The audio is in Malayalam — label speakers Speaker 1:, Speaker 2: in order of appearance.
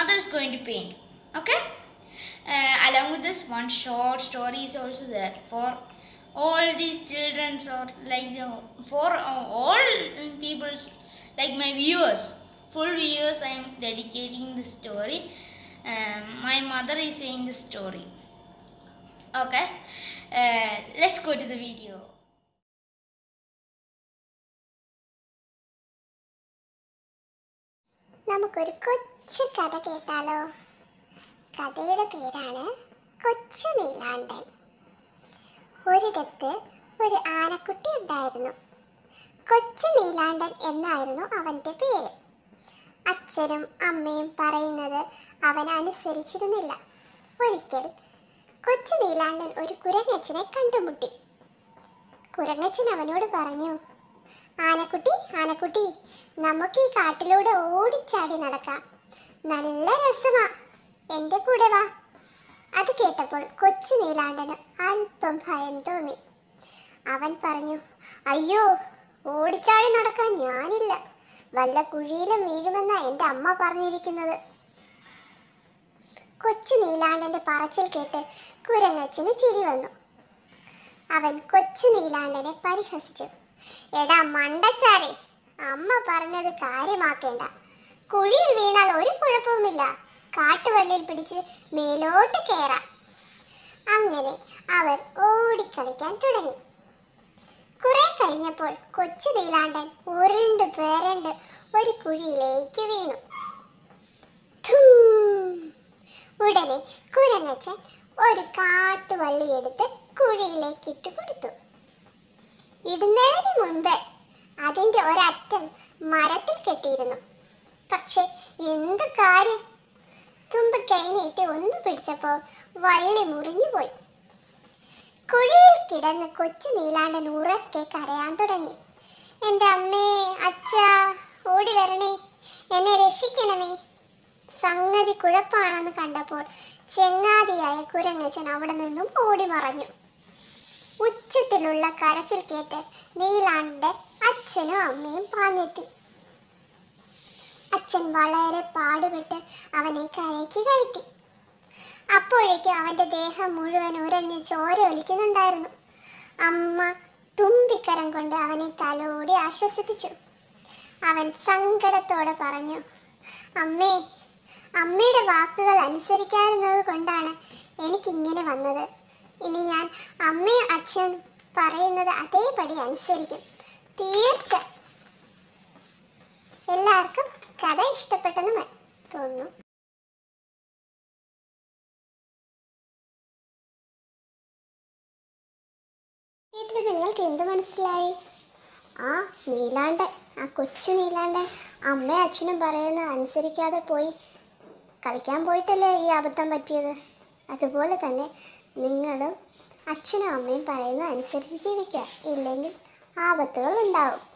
Speaker 1: mother is going to paint. Okay? Uh, along with this, one short story is also there for all these children or like the, for all people like my viewers full viewers i am dedicating this story um, my mother is saying the story okay uh, let's go to the video
Speaker 2: നമുക്കൊരു കൊച്ചു കഥ കേട്ടാലോ കഥയുടെ പേരാണ് കൊച്ചു നീലാണ്ടൻ ഒരിടത്ത് ഒരു ആനക്കുട്ടി ഉണ്ടായിരുന്നു കൊച്ചു നീലാണ്ടൻ എന്നായിരുന്നു അവൻ്റെ പേര് അച്ഛനും അമ്മയും പറയുന്നത് അവൻ അനുസരിച്ചിരുന്നില്ല ഒരിക്കൽ കൊച്ചു നീലാണ്ടൻ ഒരു കുരങ്ങച്ചനെ കണ്ടുമുട്ടി കുരങ്ങച്ചൻ അവനോട് പറഞ്ഞു ആനക്കുട്ടി ആനക്കുട്ടി നമുക്ക് ഈ കാട്ടിലൂടെ ഓടിച്ചാടി നടക്കാം നല്ല രസമാ എൻ്റെ കൂടെ വാ അത് കേട്ടപ്പോൾ കൊച്ചു നീലാണ്ടന് അല്പം ഭയം തോന്നി അവൻ പറഞ്ഞു അയ്യോ ഓടിച്ചാടി നടക്കാൻ ഞാനില്ല വല്ല കുഴിയിലും വീഴുമെന്നാ എൻ്റെ അമ്മ പറഞ്ഞിരിക്കുന്നത് കൊച്ചു നീലാണ്ടന്റെ പറച്ചിൽ കേട്ട് കുരങ്ങച്ചന് ചിരി വന്നു അവൻ കൊച്ചു നീലാണ്ടനെ പരിഹസിച്ചു എടാ മണ്ടച്ചാരെ അമ്മ പറഞ്ഞത് കാര്യമാക്കേണ്ട കുഴിയിൽ വീണാൽ ഒരു കുഴപ്പവുമില്ല കാട്ടുവള്ളിയിൽ പിടിച്ച് മേലോട്ട് കയറാം അങ്ങനെ അവർ ഓടിക്കളിക്കാൻ തുടങ്ങി കുറെ കഴിഞ്ഞപ്പോൾ കൊച്ചു നീലാണ്ടൻ ഉരുണ്ട് പേരണ്ട് ഒരു കുഴിയിലേക്ക് വീണു ഥൂം. ഉടനെ കുരങ്ങച്ചൻ ഒരു കാട്ടുവള്ളി എടുത്ത് കുഴിയിലേക്ക് ഇട്ട് കൊടുത്തു ഇടുന്നതിന് മുൻപ് അതിന്റെ ഒരറ്റം മരത്തിൽ കെട്ടിയിരുന്നു പക്ഷെ എന്ത് കാര്യം തുമ്പ് കൈ നീട്ടി ഒന്ന് പിടിച്ചപ്പോൾ വള്ളി മുറിഞ്ഞു പോയി കുഴിയിൽ കിടന്ന് കൊച്ചു നീലാണ്ടൻ ഉറക്കെ കരയാൻ തുടങ്ങി എൻ്റെ അമ്മേ അച്ഛാ ഓടി വരണേ എന്നെ രക്ഷിക്കണമേ സംഗതി കുഴപ്പാണെന്ന് കണ്ടപ്പോൾ ചെങ്ങാതിയായ കുരങ്ങച്ചൻ അവിടെ നിന്നും ഓടി മറഞ്ഞു ഉച്ചത്തിലുള്ള കരച്ചിൽ കേട്ട് നീലാണ്ട് അച്ഛനും അമ്മയും പാഞ്ഞെത്തി അച്ഛൻ വളരെ പാടുപെട്ട് അവനെ കരയ്ക്ക് കയറ്റി അപ്പോഴേക്കും അവന്റെ ദേഹം മുഴുവൻ ഉരഞ്ഞ് ചോര ഒലിക്കുന്നുണ്ടായിരുന്നു അമ്മ തുമ്പിക്കരം കൊണ്ട് അവനെ തലോടി ആശ്വസിപ്പിച്ചു അവൻ സങ്കടത്തോടെ പറഞ്ഞു അമ്മേ അമ്മയുടെ വാക്കുകൾ അനുസരിക്കാതിരുന്നത് കൊണ്ടാണ് എനിക്കിങ്ങനെ വന്നത് ഇനി ഞാൻ അമ്മയും അച്ഛനും പറയുന്നത് അതേപടി അനുസരിക്കും തീർച്ച എല്ലാവർക്കും കഥ ഇഷ്ടപ്പെട്ടെന്ന് മ- തോന്നുന്നു വീട്ടിൽ നിങ്ങൾക്ക് എന്ത് മനസ്സിലായി ആ നീലാണ്ടൻ ആ കൊച്ചു നീലാണ്ടൻ അമ്മയും അച്ഛനും പറയുന്നത് അനുസരിക്കാതെ പോയി കളിക്കാൻ പോയിട്ടല്ലേ ഈ അബദ്ധം പറ്റിയത് അതുപോലെ തന്നെ നിങ്ങളും അച്ഛനും അമ്മയും പറയുന്നത് അനുസരിച്ച് ജീവിക്കുക ഇല്ലെങ്കിൽ ആപത്തുകൾ ഉണ്ടാവും